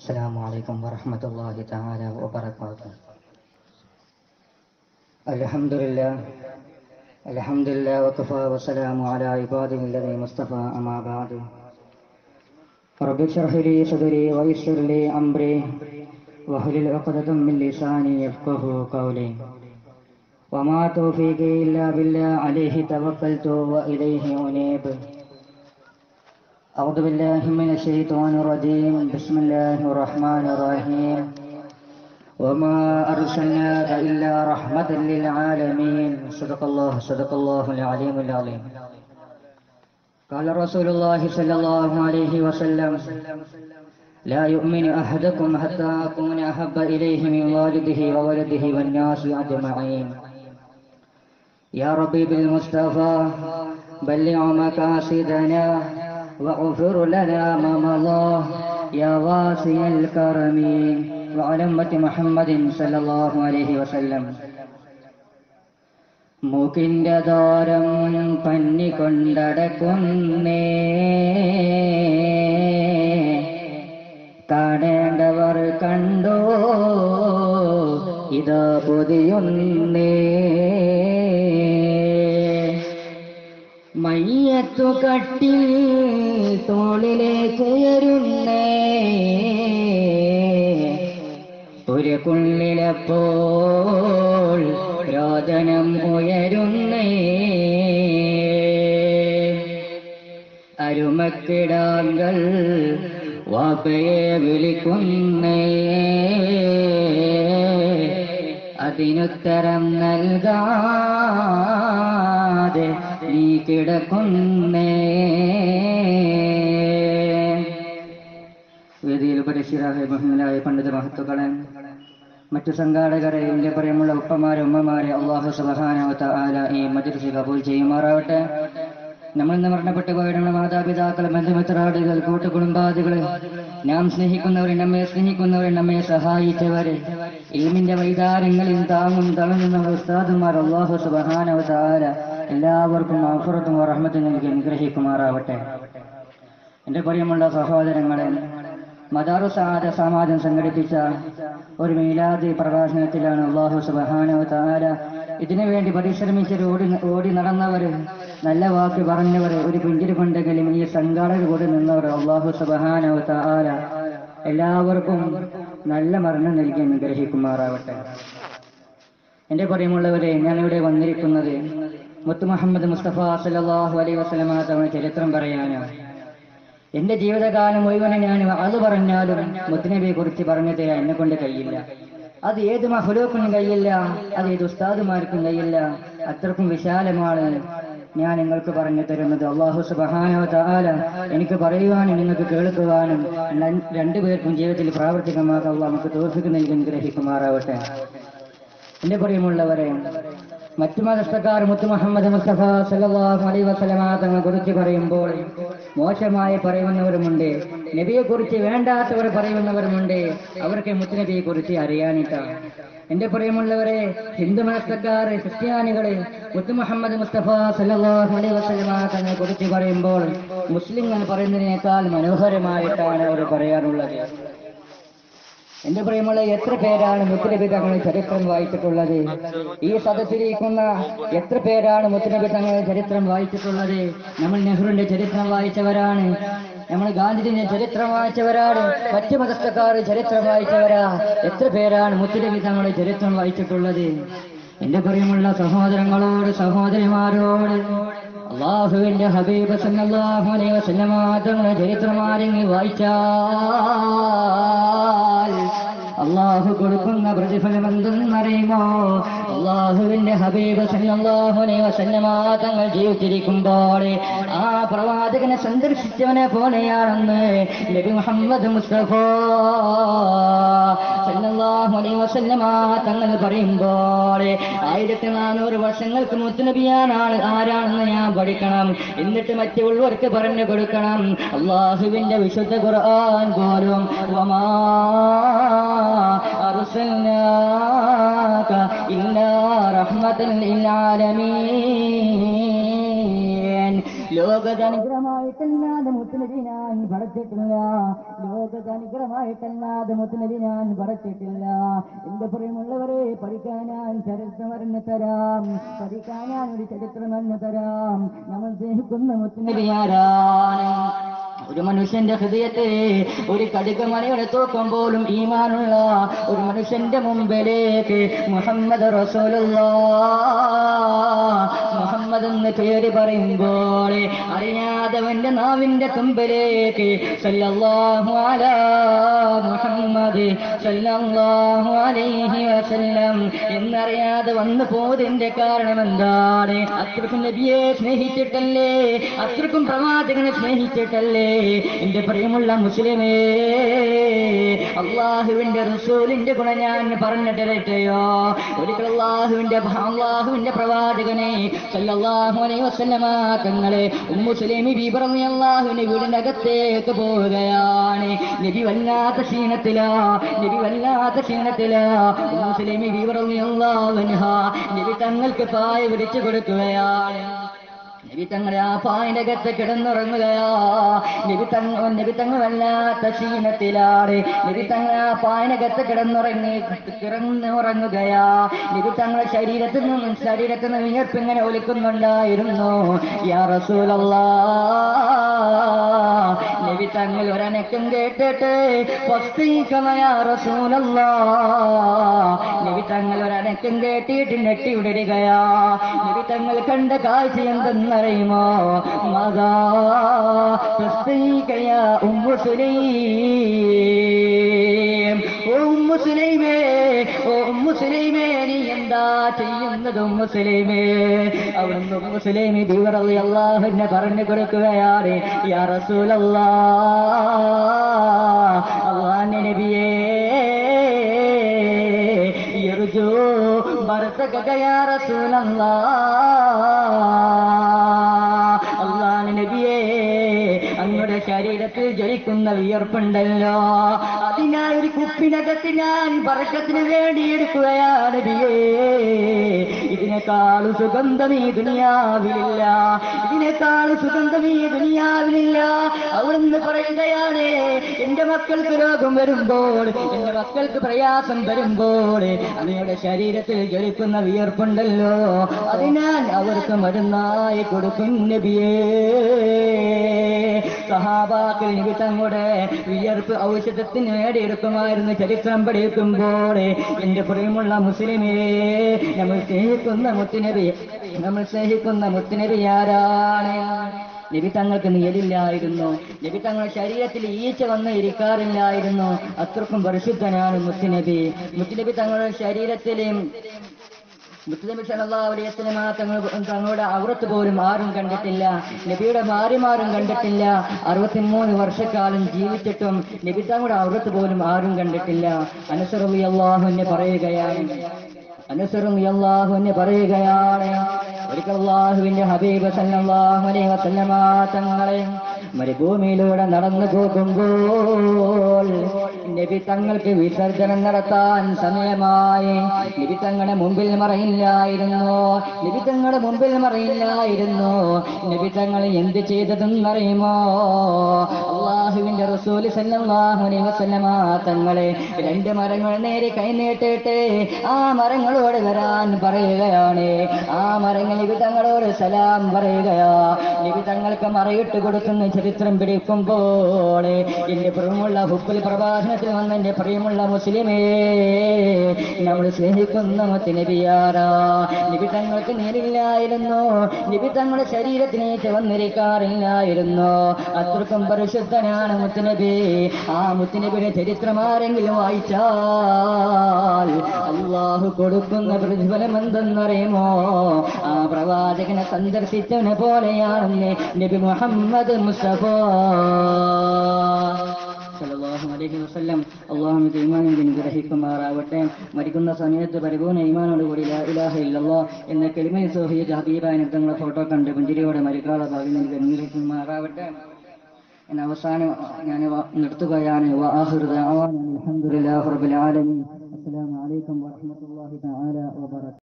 السلام عليكم ورحمة الله تعالى وبركاته الحمد لله الحمد لله وكفى والسلام على عباده الذي مصطفى أما بعد رب اشرح لي صدري ويسر لي أمري واحلل عقدة من لساني يفقه قولي وما توفيقي إلا بالله عليه توكلت وإليه أنيب أعوذ بالله من الشيطان الرجيم بسم الله الرحمن الرحيم وما أرسلناك إلا رحمة للعالمين صدق الله صدق الله العليم العظيم قال رسول الله صلى الله عليه وسلم لا يؤمن أحدكم حتى أكون أحب إليه من والده وولده والناس أجمعين يا ربي بالمصطفى بلغ مقاصدنا واغفر لنا ما مضى يا واسع الكرم وعلى أمة محمد صلى الله عليه وسلم മൂക്കിന്റെ ദോരം പന്നിക്കൊണ്ടടക്കുന്നേ കാണേണ്ടവർ കണ്ടോ ഇത് പൊതിയുന്നേ മയ്യത്തു കട്ടിൽ തോളിലേക്ക് ഉയരുന്നേ ഒരു കുള്ളിലപ്പോൾ രോദനം ഉയരുന്നേ അരുമക്കിടാങ്ങൾ വാപ്പയെ വിളിക്കുന്നേ അതിനുത്തരം നൽകാതെ നീ കിടക്കുന്നേ വേദിയിൽ പരിശീലായ ബഹുമനായ പണ്ഡിത മഹത്വങ്ങളെ മറ്റു സംഘാടകരെ എന്റെ പ്രിയമുള്ള ഉപ്പമാരെ ഉമ്മമാരെ അള്ളാഹു സുബഹാനവത്ത ആല ഈ മജിൽസ് കബൂൽ ചെയ്യുമാറാവട്ടെ നമ്മൾ ഇന്ന് മരണപ്പെട്ടു പോയ നമ്മുടെ മാതാപിതാക്കൾ ബന്ധുമിത്രാദികൾ കൂട്ടുകുടുംബാദികൾ നാം സ്നേഹിക്കുന്നവരെ നമ്മെ സ്നേഹിക്കുന്നവരെ നമ്മെ സഹായിച്ചവരെ ഇൽമിന്റെ വൈതാരങ്ങളിൽ താങ്ങും തളങ്ങുന്ന ഉസ്താദുമാർ അള്ളാഹു സുബഹാനവത്ത ആല എല്ലാവർക്കും അഫുറത്തും റഹ്മത്തും നൽകി അനുഗ്രഹിക്കുമാറാവട്ടെ എന്റെ പ്രിയമുള്ള സഹോദരങ്ങളെ മദാറുസാദ സമാജം സംഘടിപ്പിച്ച ഒരു മീലാദി പ്രഭാഷണത്തിലാണ് അള്ളാഹു സുബഹാനവ താര ഇതിനു വേണ്ടി പരിശ്രമിച്ച് ഓടി ഓടി നടന്നവർ നല്ല വാക്ക് പറഞ്ഞവർ ഒരു പിഞ്ചിരി കൊണ്ടെങ്കിലും ഈ സംഘാടകർ കൂടി നിന്നവർ അള്ളാഹു സുബഹാനവ താര എല്ലാവർക്കും നല്ല മരണം നൽകി അനുഗ്രഹിക്കുമാറാവട്ടെ എന്റെ പ്രിയമുള്ളവരെ ഞാനിവിടെ വന്നിരിക്കുന്നത് മുത്തു മുഹമ്മദ് മുസ്തഫ സല്ലാഹു അലൈ വസ്ലമ തവണ ചരിത്രം പറയാനാണ് എന്റെ ജീവിതകാലം മുഴുവനും ഞാൻ അത് പറഞ്ഞാലും മുത്തുനബിയെ കുറിച്ച് പറഞ്ഞു തരാൻ എന്നെ കൊണ്ട് കഴിയില്ല അത് ഏത് മഹലൂക്കിനും കഴിയില്ല അത് ഏത് ഉസ്താദുമാർക്കും കഴിയില്ല അത്രക്കും വിശാലമാണ് ഞാൻ നിങ്ങൾക്ക് പറഞ്ഞു തരുന്നത് അള്ളാഹു സുബഹാനോ താല എനിക്ക് പറയുവാനും നിങ്ങൾക്ക് കേൾക്കുവാനും രണ്ടുപേർക്കും ജീവിതത്തിൽ പ്രാവർത്തികമാകാൻ അള്ളാഹ് നമുക്ക് തോൽപ്പിക്ക് നൽകി അനുഗ്രഹിക്കുമാറാവട്ടെ എന്റെ പ്രിയമുള്ളവരെ മറ്റു മതസ്ഥക്കാർ മുത്തു മുഹമ്മദ് മുസ്തഫ സല്ലല്ലാഹു അലൈഹി വസല്ലമ തങ്ങളെ കുറിച്ച് പറയുമ്പോൾ മോശമായി പറയുന്നവരുമുണ്ട് നബിയെ കുറിച്ച് വേണ്ടാത്തവർ പറയുന്നവരുമുണ്ട് അവർക്ക് മുത്തുനബിയെ കുറിച്ച് അറിയാനിട്ടാണ് എന്റെ പ്രിയമുള്ളവരെ ഹിന്ദു മതസ്ഥക്കാർ ക്രിസ്ത്യാനികള് മുത്തു മുഹമ്മദ് മുസ്തഫ സല്ലല്ലാഹു അലൈഹി വസല്ലമ തങ്ങളെ കുറിച്ച് പറയുമ്പോൾ മുസ്ലിങ്ങൾ പറയുന്നതിനേക്കാൾ മനോഹരമായിട്ടാണ് അവർ പറയാറുള്ളത് എന്റെ പ്രിയമുള്ള എത്ര പേരാണ് മുത്തുനബി തങ്ങളുടെ ചരിത്രം വായിച്ചിട്ടുള്ളത് ഈ സദസ്സിലിരിക്കുന്ന എത്ര പേരാണ് മുത്തുനബി തങ്ങളുടെ ചരിത്രം വായിച്ചിട്ടുള്ളത് നമ്മൾ നെഹ്റുവിന്റെ ചരിത്രം വായിച്ചവരാണ് നമ്മൾ ഗാന്ധിജിന്റെ ചരിത്രം വായിച്ചവരാണ് മറ്റു മതസ്ഥക്കാർ ചരിത്രം വായിച്ചവരാ എത്ര പേരാണ് മുത്തുനബി തങ്ങളുടെ ചരിത്രം വായിച്ചിട്ടുള്ളത് എന്റെ പ്രിയമുള്ള സഹോദരങ്ങളോട് സഹോദരിമാരോട് അള്ളാഹുവിന്റെ ഹബീബ് സല്ലല്ലാഹു അലൈഹി വസല്ലമ തങ്ങളുടെ ചരിത്രം ആരെങ്കിലും വായിച്ചാൽ അള്ളാഹു കൊടുക്കുന്ന പ്രതിഫലം എന്തെന്നറിയുമോ അള്ളാഹുവിന്റെ ഹബീബ് സല്ലല്ലാഹു അലൈഹി വസല്ലമ തങ്ങൾ ജീവിച്ചിരിക്കുമ്പോൾ ആ പ്രവാചകനെ സന്ദർശിച്ചവനെ പോലെയാണെന്ന് നബി മുഹമ്മദ് മുസ്തഫ സല്ലല്ലാഹു അലൈഹി വസല്ലമ തങ്ങൾ പറയുമ്പോൾ ആയിരത്തി നാനൂറ് വർഷങ്ങൾക്ക് മുത്തുനബിയാനാണ് ആരാണെന്ന് ഞാൻ പഠിക്കണം എന്നിട്ട് മറ്റുള്ളവർക്ക് പറഞ്ഞു കൊടുക്കണം അള്ളാഹുവിന്റെ വിശുദ്ധ ഖുർആൻ പോലും വമാ അർസൽനാക ഇല്ലാ റഹ്മത്തൻ ലിൽ ആലമീൻ ലോകജനുഗ്രഹമായിട്ടല്ലാതെ മുത്തുനബി ഞാൻ പടച്ചിട്ടില്ല ലോകജനുഗ്രഹമായിട്ടല്ലാതെ മുത്തുനബി ഞാൻ പടച്ചിട്ടില്ല എന്റെ പ്രിയമുള്ളവരെ പഠിക്കാൻ ഞാൻ ചരിത്രം പറഞ്ഞു തരാം പഠിക്കാൻ ഞാൻ ഒരു ചരിത്രം പറഞ്ഞു തരാം നമ്മൾ സ്നേഹിക്കുന്ന മുത്തുനബി ആരാണ് ഒരു മനുഷ്യന്റെ ഹൃദയത്തെ ഒരു കടുകമണിയുടെ തൂക്കം പോലും ഈമാനുള്ള ഒരു മനുഷ്യന്റെ മുമ്പിലേക്ക് മുഹമ്മദ് റസൂലുള്ള മുഹമ്മദ് എന്ന് പേര് പറയുമ്പോൾ അറിയാതവന്റെ നാവിന്റെ തുമ്പിലേക്ക് സല്ലല്ലാഹു അലാ മുഹമ്മദ് സല്ലല്ലാഹു അലൈഹി വസല്ലം എന്നറിയാതെ വന്നു പോയതിന്റെ കാരണം എന്താണ് അത്രക്കും നബിയെ സ്നേഹിച്ചിട്ടല്ലേ അത്രക്കും പ്രവാചകനെ സ്നേഹിച്ചിട്ടല്ലേ എന്റെ പ്രിയമുള്ള മുസ്ലിമേ അള്ളാഹുവിന്റെ റസൂലിന്റെ ഗുണം ഞാൻ പറഞ്ഞിട്ടേയോ ഒരിക്കൽ അള്ളാഹുവിന്റെ അള്ളാഹുവിന്റെ പ്രവാചകനെ സല്ലല്ലാഹു അലൈഹി വസല്ലമ തങ്ങളെ ഉമ്മുസ്ലിമി ബീബറന്ന് അള്ളാഹുവിന്റെ വീടിന്റെ അകത്തേക്ക് പോവുകയാണ് നബി വല്ലാത്ത ക്ഷീണത്തിലാ നബി വല്ലാത്ത ക്ഷീണത്തിലാ ഉമ്മുസ്ലിമി ബീബറന്ന് അള്ളാഹുവിൻഹ നബി തങ്ങൾക്ക് പായ വിരിച്ചു കൊടുക്കുകയാണ് നബി തങ്ങളെ ആ പായനകത്ത് കിടന്നുറങ്ങുകയാ നബി തങ്ങ നബി തങ്ങൾ വല്ലാത്ത ക്ഷീണത്തിലാണ് നബി തങ്ങൾ ആ പായനകത്ത് കിടന്നുറങ്ങി കിടന്നുറങ്ങുകയാ നബി തങ്ങളെ ശരീരത്തിൽ നിന്നും ശരീരത്തിൽ നിന്ന് വിയർപ്പ് ഇങ്ങനെ ഒലിക്കുന്നുണ്ടായിരുന്നു യാ റസൂലല്ലാ നബി തങ്ങൾ ഒരനക്കം കേട്ടിട്ട് യാ റസൂലല്ലാ നബി തങ്ങൾ ഒരനക്കം കേട്ടിട്ട് നെട്ടി വിടരുകയാ നബി തങ്ങൾ കണ്ട കാഴ്ച എന്തെന്നറിയുമോ മതാ പ്രസ്തീകയ ഉമ്മു സുലൈം ഓ ഉമ്മു സുലൈമേ ഓ ഉമ്മു സുലൈമേ നീ എന്താ ചെയ്യുന്നത് ഉമ്മു സുലൈമേ അവിടുന്ന് ഉമ്മു സുലൈമി ബീവറലി അള്ളാഹുവിനെ പറഞ്ഞു കൊടുക്കുകയാണ് യാ റസൂലല്ലാ അള്ളാഹ് നബിയേ യർജു ബർത്തക യാ റസൂലല്ലാ അള്ളാഹ് നബിയേ അങ്ങയുടെ ശരീരത്തിൽ ജ്വലിക്കുന്ന വിയർപ്പുണ്ടല്ലോ അതിനായി ഒരു കുപ്പിനകത്ത് ഞാൻ പറക്കത്തിന് വേണ്ടി എടുക്കുകയാണ് നബിയേ ഇതിനേക്കാൾ സുഗന്ധം ഈ ദുനിയാവിലില്ല ഇതിനേക്കാൾ സുഗന്ധം ഈ ദുനിയാവിലില്ല അവിടുന്ന് പറയുകയാണ് എന്റെ മക്കൾക്ക് രോഗം വരുമ്പോൾ എന്റെ മക്കൾക്ക് പ്രയാസം വരുമ്പോൾ അങ്ങയുടെ ശരീരത്തിൽ ജ്വലിക്കുന്ന വിയർപ്പുണ്ടല്ലോ അതിനാൽ അവർക്ക് മരുന്നായി കൊടുക്കും നബിയേ സഹാബാക്കൾ നബി തങ്ങളുടെ വിയർപ്പ് ഔഷധത്തിന് നേടിയെടുക്കുമായിരുന്നു ചരിത്രം പഠിക്കുമ്പോൾ എന്റെ പ്രിയമുള്ള മുസ്ലിമേ നമ്മൾ സ്നേഹിക്കുന്ന മുത്തുനബി നമ്മൾ സ്നേഹിക്കുന്ന മുത്തുനബി ആരാണ് നബി തങ്ങൾക്ക് നിയലില്ലായിരുന്നു നബി തങ്ങളുടെ ശരീരത്തിൽ ഈച്ച വന്ന് ഇരിക്കാറില്ലായിരുന്നു അത്രക്കും പരിശുദ്ധനാണ് മുത്തുനബി മുത്തുനബി തങ്ങളുടെ ശരീരത്തിലും മുസ്ലിം സലഹുലിയസ്ലമ തങ്ങൾ തങ്ങളുടെ ഔറത്ത് പോലും ആരും കണ്ടിട്ടില്ല നബിയുടെ ഭാര്യമാരും കണ്ടിട്ടില്ല അറുപത്തിമൂന്ന് വർഷക്കാലം ജീവിച്ചിട്ടും നബി തങ്ങളുടെ ഔറത്ത് പോലും ആരും കണ്ടിട്ടില്ല അനുസറുള്ളി അള്ളാഹു എന്നെ പറയുകയാണ് അനുസറുള്ളി അള്ളാഹു എന്നെ പറയുകയാണ് ഒരിക്കൽ അള്ളാഹുവിന്റെ ഹബീബ് സല്ലല്ലാഹു അലൈഹി വസല്ലമ തങ്ങളെ മരുഭൂമിയിലൂടെ നടന്നു പോകുമ്പോൾ നബി തങ്ങൾക്ക് വിസർജനം നടത്താൻ സമയമായി നബി തങ്ങളുടെ മുമ്പിൽ മറയില്ലായിരുന്നു നബി തങ്ങളുടെ മുമ്പിൽ മറയില്ലായിരുന്നു നബി തങ്ങൾ എന്ത് ചെയ്തതെന്നറിയുമോ അള്ളാഹുവിന്റെ റസൂൽ സല്ലല്ലാഹു അലൈഹി വസല്ലമ തങ്ങളെ രണ്ട് മരങ്ങൾ നേരെ കൈനീട്ടിട്ട് ആ മരങ്ങളോട് വരാൻ പറയുകയാണ് ആ മരങ്ങൾ നബി തങ്ങളോട് സലാം പറയുകയാ നബി തങ്ങൾക്ക് മറയിട്ട് കൊടുക്കുന്ന ചരിത്രം പിടിക്കുമ്പോൾ എന്റെ പ്രിയമുള്ള ഹുക്കുൽ പ്രഭാഷണത്തിൽ വന്ന എന്റെ പ്രിയമുള്ള മുസ്ലിമേ നമ്മൾ സ്നേഹിക്കുന്ന നബിയാറാ നബി തങ്ങൾക്ക് നേരില്ലായിരുന്നു നബി തങ്ങളുടെ ശരീരത്തിനേറ്റ് വന്നിരിക്കാറില്ലായിരുന്നു അത്രക്കും പരിശുദ്ധനാണ് മുത്തുനബി ആ മുത്തുനബിയുടെ ചരിത്രം ആരെങ്കിലും വായിച്ചാൽ അള്ളാഹു കൊടുക്കുന്ന പ്രതിഫലം എന്തെന്നറിയുമോ ആ പ്രവാചകനെ സന്ദർശിച്ചവനെ പോലെയാണെന്ന് നബി മുഹമ്മദ് മുസ്തഫ സല്ലല്ലാഹു അലൈഹി വസല്ലം അള്ളാഹു ഈമാൻ അനുഗ്രഹിക്കുമാറാവട്ടെ മരിക്കുന്ന സമയത്ത് പരിപൂർണ്ണ ഈമാനോടുകൂടി ലാ ഇലാഹ ഇല്ലല്ലാ എന്ന കെളിമ സോഹിയ ഹബീബായ നിങ്ങളുടെ ഫോട്ടോ കണ്ട് പുഞ്ചിരിയോടെ മരിക്കാളെ ഭാവി എനിക്ക് അനുഗ്രഹിക്കുമാറാവട്ടെ എന്ന അവസാനം ഞാൻ വ- നിർത്തുകയാണ് വആഖിറു ദഅവാന അൽഹംദുലില്ലാഹി റബ്ബിൽ ആലമീൻ അസ്സലാമു അലൈക്കും വറഹ്മത്തുള്ളാഹി തആല വബറകാതുഹു